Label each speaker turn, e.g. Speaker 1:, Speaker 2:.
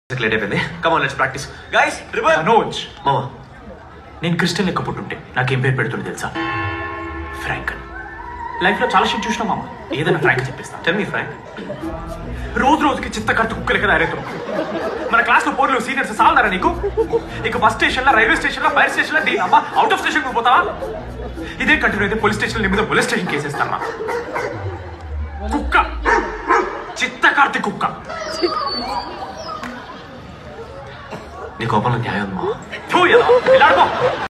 Speaker 1: Late అయిపోయింది come on let's practice guys river
Speaker 2: Manoj
Speaker 1: మామా
Speaker 2: నేను క్రిస్టియన్ లెక్క పుట్టుంటే నాకేం పేరు పెడుతుంది తెలుసా ఫ్రాంక్ అని లైఫ్ లో చాలా షిట్ చూసినా మామ ఏదైనా ఫ్రాంక్ చెప్పిస్తాను
Speaker 1: టెల్ మీ ఫ్రాంక్
Speaker 2: రోజు రోజుకి చిత్త కట్టు కుక్కలకి తయారవుతున్నాం మన క్లాస్ లో పోర్లు సీనియర్స్ సాలదారా నీకు ఇక బస్ స్టేషన్ లో రైల్వే స్టేషన్ లో ఫైర్ స్టేషన్ లో దీని అమ్మ అవుట్ ఆఫ్ స్టేషన్ పోతావా ఇదే కంటిన్యూ అయితే పోలీస్ స్టేషన్ మీద పోలీస్ స్టేషన్ కేసేస్తాను కుక్క చిత్త కార్తీ కుక్క
Speaker 1: నీ కోపంలో న్యాయం మా
Speaker 2: ఫూ, ఎలా? ఇలా ఆడుకో.